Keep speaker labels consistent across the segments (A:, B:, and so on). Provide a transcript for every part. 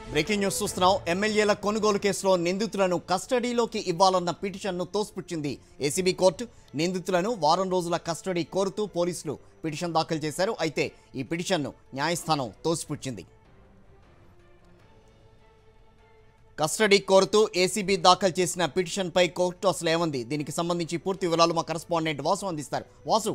A: breaking news చూస్తున్నాం ఎమ్మెల్యేల కొనుగోలు కేసులో నిందితులను కస్టడీలోకి ఇవ్వాలన్న పిటిషన్ను తోసిపుచ్చింది ఏసీబీ కోర్టు నిందితులను వారం రోజుల కస్టడీ కోరుతూ పోలీసులు పిటిషన్ దాఖలు చేశారు అయితే ఈ పిటిషన్ను న్యాయస్థానం తోసిపుచ్చింది కస్టడీ కోరుతూ ఏసీబీ దాఖలు చేసిన పిటిషన్పై కోర్టు అసలు ఏమంది దీనికి సంబంధించి పూర్తి వివరాలు మా కరెస్పాండెంట్ వాసు అందిస్తారు వాసు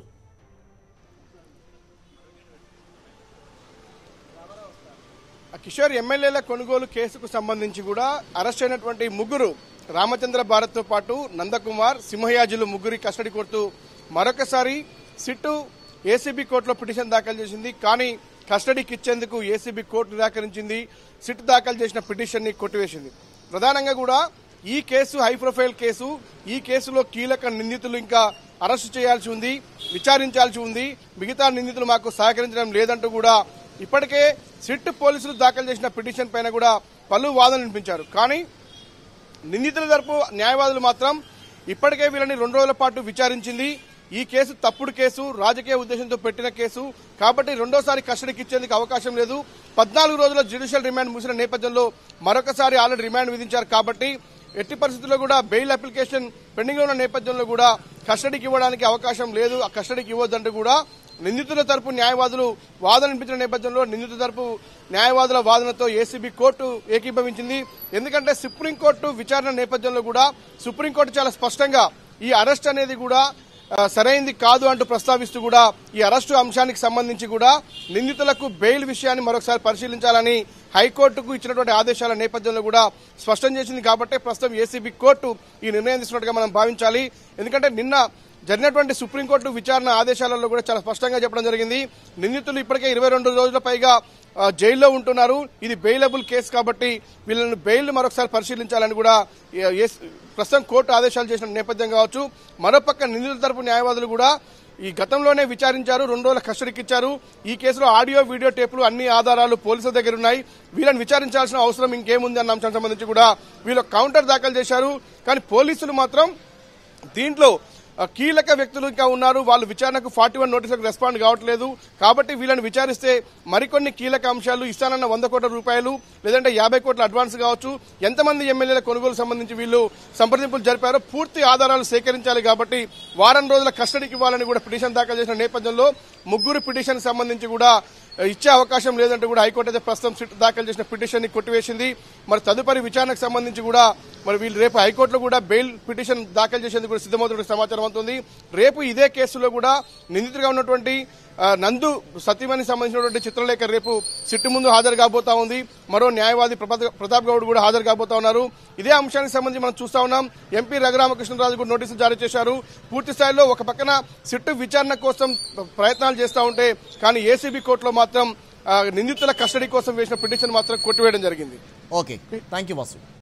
B: కిషోర్ ఎమ్మెల్యేల కొనుగోలు కేసుకు సంబంధించి కూడా అరెస్ట్ అయినటువంటి ముగ్గురు రామచంద్ర భారత్ తో పాటు నందకుమార్ సింహయాజులు ముగ్గురి కస్టడీ కోరుతూ మరొకసారి సిట్టు ఏసీబీ కోర్టులో పిటిషన్ దాఖలు చేసింది కానీ కస్టడీకి ఇచ్చేందుకు ఏసీబీ కోర్టు నిరాకరించింది సిట్ దాఖలు చేసిన పిటిషన్ ని కొట్టివేసింది ప్రధానంగా కూడా ఈ కేసు హై ప్రొఫైల్ కేసు ఈ కేసులో కీలక నిందితులు ఇంకా అరెస్టు చేయాల్సి ఉంది విచారించాల్సి ఉంది మిగతా నిందితులు మాకు సహకరించడం లేదంటూ కూడా ఇప్పటికే సిట్ పోలీసులు దాఖలు చేసిన పిటిషన్ పైన కూడా పలు వాదనలు వినిపించారు కానీ నిందితుల తరపు న్యాయవాదులు మాత్రం ఇప్పటికే వీళ్ళని రెండు రోజుల పాటు విచారించింది ఈ కేసు తప్పుడు కేసు రాజకీయ ఉద్దేశంతో పెట్టిన కేసు కాబట్టి రెండోసారి కస్టడీకి ఇచ్చేందుకు అవకాశం లేదు పద్నాలుగు రోజుల జ్యుడిషియల్ రిమాండ్ ముగిసిన నేపథ్యంలో మరొకసారి ఆల్రెడీ రిమాండ్ విధించారు కాబట్టి ఎట్టి పరిస్థితుల్లో కూడా బెయిల్ అప్లికేషన్ పెండింగ్ లో ఉన్న నేపథ్యంలో కూడా కస్టడీకి ఇవ్వడానికి అవకాశం లేదు ఆ కస్టడీకి ఇవ్వద్దంటూ కూడా నిందితుల తరపు న్యాయవాదులు వాదన వినిపించిన నేపథ్యంలో నిందితుల తరపు న్యాయవాదుల వాదనతో ఏసీబీ కోర్టు ఏకీభవించింది ఎందుకంటే సుప్రీంకోర్టు విచారణ నేపథ్యంలో కూడా సుప్రీంకోర్టు చాలా స్పష్టంగా ఈ అరెస్ట్ అనేది కూడా ఆ, సరైంది కాదు అంటూ ప్రస్తావిస్తూ కూడా ఈ అరెస్టు అంశానికి సంబంధించి కూడా నిందితులకు బెయిల్ విషయాన్ని మరొకసారి పరిశీలించాలని హైకోర్టుకు ఇచ్చినటువంటి ఆదేశాల నేపథ్యంలో కూడా స్పష్టం చేసింది కాబట్టి ప్రస్తుతం ఏసీబీ కోర్టు ఈ నిర్ణయం తీసుకున్నట్టుగా మనం భావించాలి ఎందుకంటే నిన్న జరిగినటువంటి సుప్రీంకోర్టు విచారణ ఆదేశాలలో కూడా చాలా స్పష్టంగా చెప్పడం జరిగింది నిందితులు ఇప్పటికే ఇరవై రెండు రోజుల పైగా ఆ, జైల్లో ఉంటున్నారు ఇది బెయిలబుల్ కేసు కాబట్టి వీళ్ళని బెయిల్ మరొకసారి పరిశీలించాలని కూడా ఏ- ఏ- ప్రస్తుతం కోర్టు ఆదేశాలు చేసిన నేపథ్యం కావచ్చు మరోపక్క నిందితుల తరపు న్యాయవాదులు కూడా ఈ గతంలోనే విచారించారు రెండు రోజుల కస్టడీకి ఇచ్చారు ఈ కేసులో ఆడియో వీడియో టేపులు అన్ని ఆధారాలు పోలీసుల దగ్గర ఉన్నాయి వీళ్ళని విచారించాల్సిన అవసరం ఇంకేముంది అన్న అంశానికి సంబంధించి కూడా వీళ్ళు కౌంటర్ దాఖలు చేశారు కానీ పోలీసులు మాత్రం దీంట్లో ఆ, కీలక వ్యక్తులు ఇంకా ఉన్నారు వాళ్ళు విచారణకు ఫార్టీ వన్ నోటీసులకు రెస్పాండ్ కావట్లేదు కాబట్టి వీళ్ళని విచారిస్తే మరికొన్ని కీలక అంశాలు ఇస్తానన్న వంద కోట్ల రూపాయలు లేదంటే యాభై కోట్ల అడ్వాన్స్ కావచ్చు ఎంతమంది ఎమ్మెల్యేల కొనుగోలు సంబంధించి వీళ్ళు సంప్రదింపులు జరిపారో పూర్తి ఆధారాలు సేకరించాలి కాబట్టి వారం రోజుల కస్టడీకి ఇవ్వాలని కూడా పిటిషన్ దాఖలు చేసిన నేపథ్యంలో ముగ్గురు పిటిషన్ సంబంధించి కూడా ఇచ్చే అవకాశం లేదంటూ కూడా హైకోర్టు అయితే ప్రస్తుతం సిట్ దాఖలు చేసిన పిటిషన్ ని కొట్టివేసింది మరి తదుపరి విచారణకు సంబంధించి కూడా మరి వీళ్ళు రేపు హైకోర్టులో కూడా బెయిల్ పిటిషన్ దాఖలు చేసేందుకు కూడా సిద్దమవుతున్న సమాచారం అవుతుంది రేపు ఇదే కేసులో కూడా నిందితుడిగా ఉన్నటువంటి ఆ, నందు సత్యమణి సంబంధించినటువంటి చిత్రలేఖ రేపు సిట్టు ముందు హాజరు కాబోతా ఉంది మరో న్యాయవాది ప్రపా- ప్రతాప్ గౌడ్ కూడా హాజరు కాబోతా ఉన్నారు ఇదే అంశానికి సంబంధించి మనం చూస్తా ఉన్నాం ఎంపీ రఘురామకృష్ణరాజు కూడా నోటీసులు జారీ చేశారు పూర్తి స్థాయిలో ఒక పక్కన సిట్టు విచారణ కోసం ప్రయత్నాలు చేస్తా ఉంటే కానీ ఏసీబీ కోర్టులో మాత్రం ఆ, నిందితుల కస్టడీ కోసం వేసిన పిటిషన్ మాత్రం కొట్టివేయడం జరిగింది
A: ఓకే థ్యాంక్ యూ వాసు